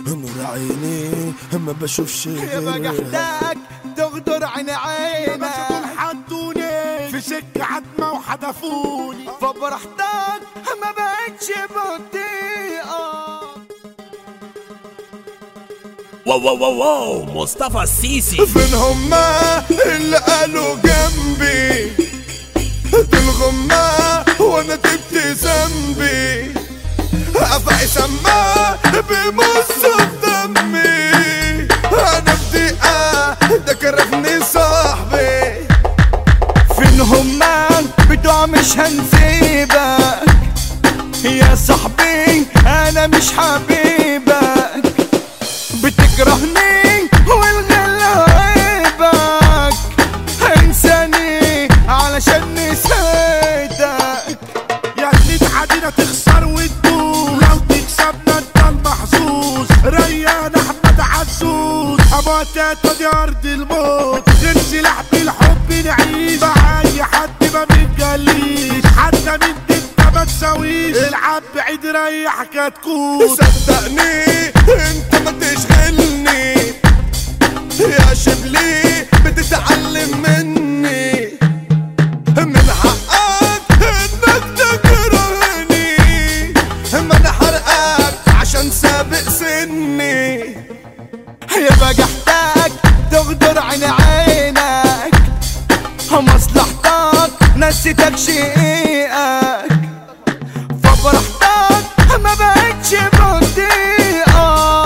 نور عيني ما بشوفش يا غيرها بجحتك تغدر عين عينك حطوني في سكة عتمة وحدفوني فبرحتك ما بقتش بطيئة واو واو واو واو مصطفى السيسي فين هما اللي قالوا جنبي دول غما وانا تبت ذنبي افعي سما بيمص في دمي انا بدقيقة ده كرفني صاحبي فين هما بتوع مش هنسيبك يا صاحبي انا مش حبيبك بتكرهني والغل عيبك انساني علشان نسيتك يا اللي تعادينا تخسر وتدوس لو تكسبنا انت المحظوظ ريان احمد عزوز ابو تاتا دي ارض الموت غير سلاح بالحب نعيش مع اي حد ما بنجليش حتى من دي انت ما تساويش العب بعيد ريح كتكوت صدقني انت ما تشغلني يا شبلي بتتعلم مني من حقك انك تكرهني ما انا حرقك عشان سابق سني يا بجحتك تغدر عين عينك مصلحتك نسيتك شقيقك فبرحتك ما بقتش بطيئك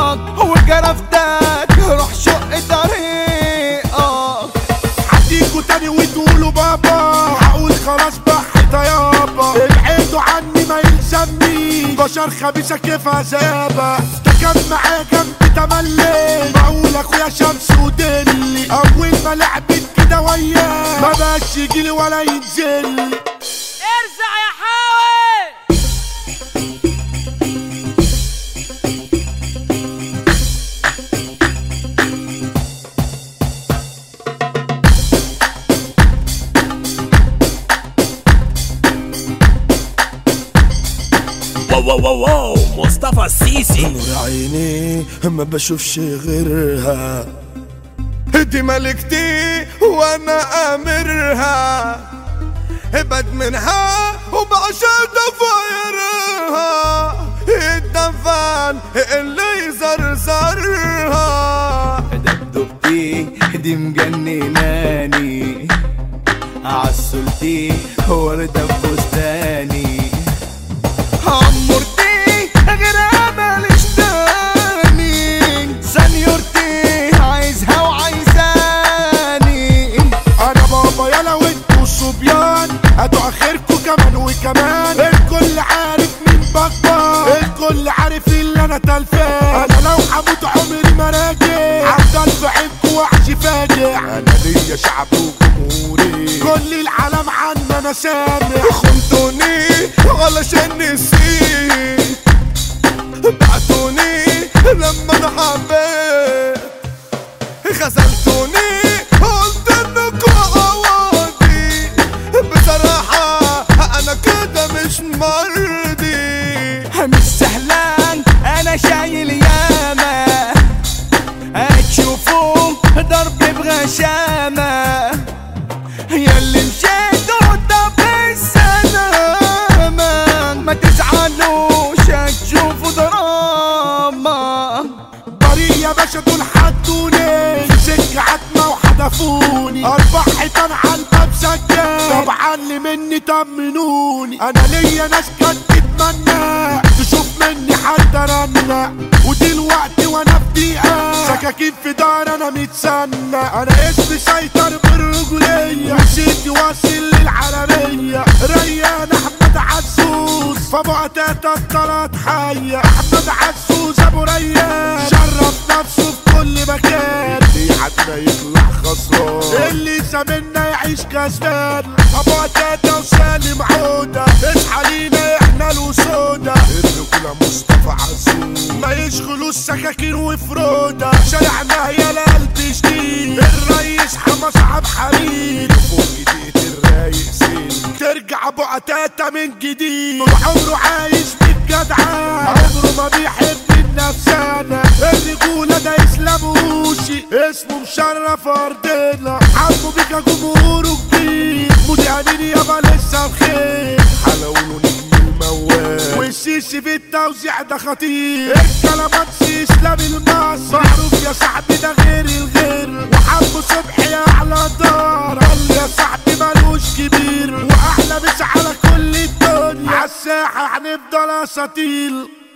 وجرفتك روح شق طريقك هتيجوا تاني وتقولوا بابا هقول خلاص بحت يابا ابعدوا عني ما يلزمني بشر خبيثة كيف عذابة ده كان معايا جنب تملي بقول اخويا شمس ودلي اول ما لعبت كده وياه ما بقاش يجيلي ولا ينزل ارزع يا حاوي واو واو واو واو مصطفى السيسي نور عيني ما بشوفش غيرها دي ملكتي وانا امرها ابعد منها وبعشق ضفايرها الدفن اللي زرزرها دبدبتي دي مجنناني عسلتي وردة في بستاني عمرتي غير ماليش تاني سنيورتي عايزها وعايزاني انا بابا يلا وانتوا صبيان هاتوا اخركوا كمان وكمان الكل عارف مين بكبر الكل عارف اللي انا تلفان انا لو هموت عمري ما راجع هفضل في عينكوا وحش فاجع انا ليا شعب وجمهوري كل العالم عنا انا سامع خنتوني علشان نسيت بعتوني لما انا حبيت خذلتوني قلت انكم عواضي بصراحة انا كده مش مرضي مش سهلان انا شايل ياما هتشوفوا ضرب بغشامة ياللي مشيتوا طب السلامة ما تزعلوش هتشوفوا دراما طريق يا باشا دول حطوني في سكة عتمة وحدفوني أربع حيطان على الباب سكان طبعا اللي مني طمنوني أنا ليا ناس كانت تتمنى تشوف مني حد رنة ودلوقتي وأنا في دقيقة سكاكين في دار أنا متسنى أنا اسمي سيطر بالرجولية وسيتي واصل للعربية ريان أحمد عزوز فابو عتاتة الطلعت حية أحمد عزوز أبو ريان شرف نفسه في كل مكان في حد يطلع خسران اللي سامنا يعيش كسبان أبو عتاتة وسالم عودة اصحى لينا احنا الوسودة الرجولة مصطفى عزوز ما يشغلوا السكاكين وفرودة شارعنا يا القلب جديد الريس حمص عبد حميد فوق ايديه الرايق سين ترجع ابو عتاتة من جديد طول عمره عايش بالجدعان عمره ما بيحب النفسانة الناموسي اسمه مشرف ارضنا عمو بيكا جمهوره كبير مودي امين يابا لسه بخير حلوله نجم الموال والسيسي في التوزيع ده خطير الكلامات سي اسلام المصري معروف يا صاحبي ده غير الغير وحمو صبحي اعلى دار قال يا صاحبي ملوش كبير واحلى مش على كل الدنيا عالساحه هنفضل اساطيل